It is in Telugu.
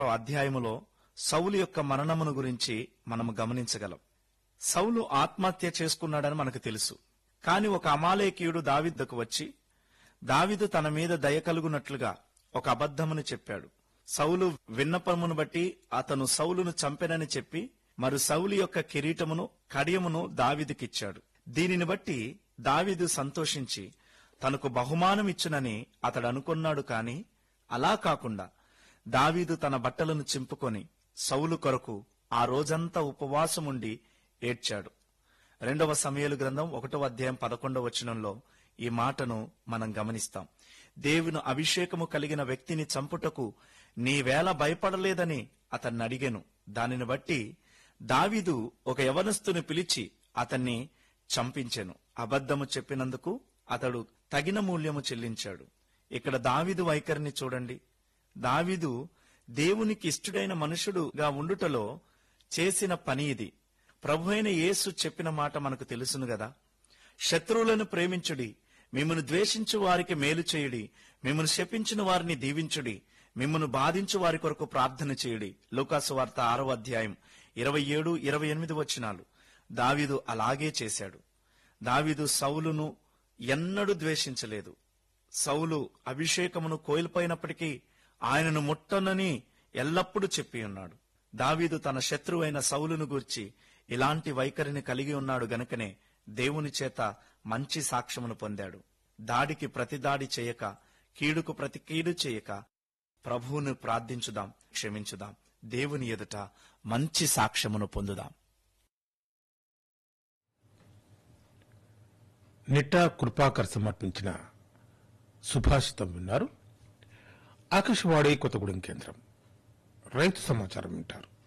అధ్యాయములో సౌలు యొక్క మరణమును గురించి మనము గమనించగలం సౌలు ఆత్మహత్య చేసుకున్నాడని మనకు తెలుసు కాని ఒక అమాలేకీయుడు దావిద్దకు వచ్చి దావిదు తన మీద దయ కలుగునట్లుగా ఒక అబద్ధమును చెప్పాడు సౌలు విన్నపమును బట్టి అతను సౌలును చంపెనని చెప్పి మరి సౌలు యొక్క కిరీటమును కడియమును దావిదికిచ్చాడు దీనిని బట్టి దావిదు సంతోషించి తనకు బహుమానం ఇచ్చునని అతడు అనుకున్నాడు కాని అలా కాకుండా దావీదు తన బట్టలను చింపుకొని సౌలు కొరకు ఆ రోజంతా ఉపవాసముండి ఏడ్చాడు రెండవ సమయలు గ్రంథం ఒకటవ అధ్యాయం పదకొండవ వచనంలో ఈ మాటను మనం గమనిస్తాం దేవుని అభిషేకము కలిగిన వ్యక్తిని చంపుటకు నీవేళ భయపడలేదని అతన్ని అడిగెను దానిని బట్టి దావీదు ఒక యవనస్తుని పిలిచి అతన్ని చంపించెను అబద్ధము చెప్పినందుకు అతడు తగిన మూల్యము చెల్లించాడు ఇక్కడ దావీదు వైఖరిని చూడండి దావీదు దేవునికి ఇష్టుడైన మనుషుడుగా ఉండుటలో చేసిన పని ఇది ప్రభు అయిన యేసు చెప్పిన మాట మనకు తెలుసును గదా శత్రువులను ప్రేమించుడి మిమ్మను ద్వేషించు వారికి మేలు చేయుడి మిమ్మను శపించిన వారిని దీవించుడి మిమ్మను బాధించు వారి కొరకు ప్రార్థన చేయుడి లూకాసు వార్త ఆరో అధ్యాయం ఇరవై ఏడు ఇరవై ఎనిమిది వచనాలు దావీదు అలాగే చేశాడు దావీదు సౌలును ఎన్నడూ ద్వేషించలేదు సౌలు అభిషేకమును కోల్పోయినప్పటికీ ఆయనను ముట్టనని ఎల్లప్పుడూ చెప్పి ఉన్నాడు దావీదు తన శత్రువైన సౌలును గూర్చి ఇలాంటి వైఖరిని కలిగి ఉన్నాడు గనుకనే దేవుని చేత మంచి సాక్ష్యమును పొందాడు దాడికి ప్రతి దాడి చేయక కీడుకు ప్రతి కీడు చేయక ప్రభువును ప్రార్థించుదాం క్షమించుదాం దేవుని ఎదుట మంచి సాక్ష్యమును పొందుదాం నిట్టా కృపాకర్ సమర్పించిన సుభాషితం విన్నారు ఆకాశవాణి కొత్తగూడెం కేంద్రం రైతు సమాచారం వింటారు